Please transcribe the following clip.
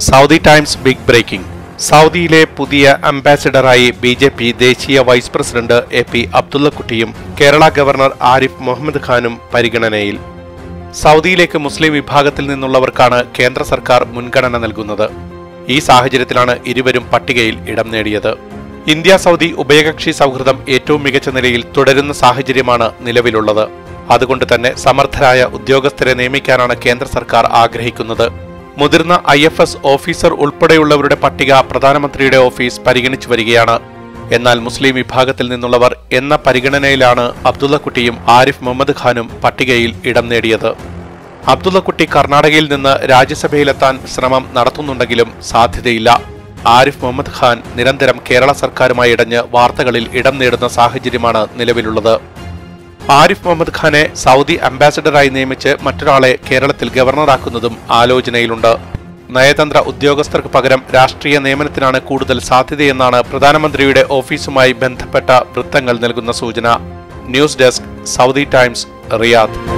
Saudi times big breaking സൗദിയിലെ പുതിയ അംബാസിഡറായി ബി ജെ പി ദേശീയ വൈസ് പ്രസിഡന്റ് എ പി അബ്ദുള്ളക്കുട്ടിയും കേരള ഗവർണർ ആരിഫ് മുഹമ്മദ് ഖാനും പരിഗണനയിൽ സൗദിയിലേക്ക് മുസ്ലിം വിഭാഗത്തിൽ നിന്നുള്ളവർക്കാണ് കേന്ദ്ര സർക്കാർ മുൻഗണന നൽകുന്നത് ഈ സാഹചര്യത്തിലാണ് ഇരുവരും പട്ടികയിൽ ഇടം നേടിയത് ഇന്ത്യ സൗദി ഉഭയകക്ഷി സൗഹൃദം ഏറ്റവും മികച്ച നിലയിൽ തുടരുന്ന സാഹചര്യമാണ് നിലവിലുള്ളത് അതുകൊണ്ട് തന്നെ സമർത്ഥരായ ഉദ്യോഗസ്ഥരെ നിയമിക്കാനാണ് കേന്ദ്ര സർക്കാർ ആഗ്രഹിക്കുന്നത് മുതിർന്ന ഐ എഫ് എസ് ഓഫീസർ ഉൾപ്പെടെയുള്ളവരുടെ പട്ടിക പ്രധാനമന്ത്രിയുടെ ഓഫീസ് പരിഗണിച്ചു വരികയാണ് എന്നാൽ മുസ്ലിം വിഭാഗത്തിൽ നിന്നുള്ളവർ എന്ന പരിഗണനയിലാണ് അബ്ദുള്ളക്കുട്ടിയും ആരിഫ് മുഹമ്മദ് ഖാനും പട്ടികയിൽ ഇടം നേടിയത് അബ്ദുള്ളക്കുട്ടി കർണാടകയിൽ നിന്ന് രാജ്യസഭയിലെത്താൻ ശ്രമം നടത്തുന്നുണ്ടെങ്കിലും സാധ്യതയില്ല ആരിഫ് മുഹമ്മദ് ഖാൻ നിരന്തരം കേരള സർക്കാരുമായി ഇടഞ്ഞ് വാർത്തകളിൽ ഇടം നേടുന്ന സാഹചര്യമാണ് നിലവിലുള്ളത് ആരിഫ് മുഹമ്മദ് ഖാനെ സൗദി അംബാസഡറായി നിയമിച്ച് മറ്റൊരാളെ കേരളത്തിൽ ഗവർണറാക്കുന്നതും ആലോചനയിലുണ്ട് നയതന്ത്ര ഉദ്യോഗസ്ഥർക്ക് പകരം രാഷ്ട്രീയ നിയമനത്തിനാണ് കൂടുതൽ സാധ്യതയെന്നാണ് പ്രധാനമന്ത്രിയുടെ ഓഫീസുമായി ബന്ധപ്പെട്ട വൃത്തങ്ങൾ നൽകുന്ന സൂചന news desk Saudi Times Riyadh